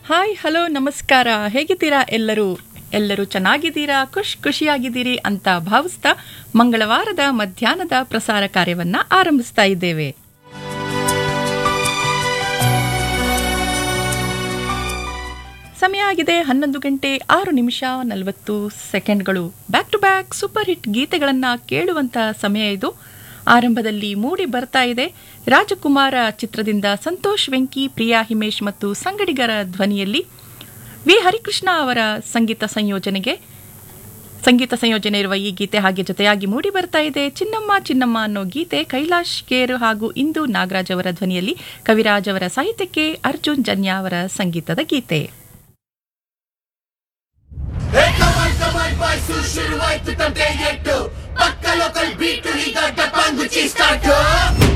hi hello ನಮಸ್ಕಾರ ಹೇಗಿದ್ದೀರಾ ಎಲ್ಲರೂ ಎಲ್ಲರೂ ಚೆನ್ನಾಗಿದ್ದೀರಾ ಖುಷ್ ಖುಷಿಯಾಗಿದ್ದೀರಿ ಅಂತ ಭಾವಿಸ್ತಾ ಮಂಗಳವಾರದ ಮಧ್ಯಾಹ್ನದ ಪ್ರಸಾರ ಕಾರ್ಯವನ್ನ ಆರಂಭಿಸ್ತಾ ಇದ್ದೇವೆ ಸಮಯ ಆಗಿದೆ ಹನ್ನೊಂದು ಗಂಟೆ ಆರು ನಿಮಿಷ ನಲವತ್ತು ಸೆಕೆಂಡ್ಗಳು back to back super hit ಗೀತೆಗಳನ್ನು ಕೇಳುವಂತ ಸಮಯ ಇದು ಆರಂಭದಲ್ಲಿ ಮೂಡಿ ಬರ್ತಾ ಇದೆ ರಾಜಕುಮಾರ ಚಿತ್ರದಿಂದ ಸಂತೋಷ್ ವೆಂಕಿ ಪ್ರಿಯಾ ಹಿಮೇಶ್ ಮತ್ತು ಸಂಗಡಿಗರ ಧ್ವನಿಯಲ್ಲಿ ವಿ ಹರಿಕೃಷ್ಣ ಅವರ ಸಂಗೀತ ಸಂಯೋಜನೆಗೆ ಸಂಗೀತ ಸಂಯೋಜನೆ ಇರುವ ಈ ಗೀತೆ ಹಾಗೆ ಜೊತೆಯಾಗಿ ಮೂಡಿ ಬರ್ತಾ ಇದೆ ಚಿನ್ನಮ್ಮ ಚಿನ್ನಮ್ಮ ಅನ್ನೋ ಗೀತೆ ಕೈಲಾಶ್ ಕೇರ್ ಹಾಗೂ ಇಂದು ನಾಗರಾಜ್ ಅವರ ಧ್ವನಿಯಲ್ಲಿ ಕವಿರಾಜ್ ಅವರ ಸಾಹಿತ್ಯಕ್ಕೆ ಅರ್ಜುನ್ ಜನ್ಯಾ ಅವರ ಸಂಗೀತದ ಗೀತೆ ಏ ಕಮಾಲ್ ಕಮಾಲ್ ಬಾಯ್ಸು ಶುರುವಾಯ್ತು ತಂಟೆ ಎಟ್ಟು ಪಕ್ಕ ಲೋಕಲ್ ಬೀಟು ಈಗ ಡಬ್ಬಂಗುಚಿ ಸ್ಟಾರ್ಟ್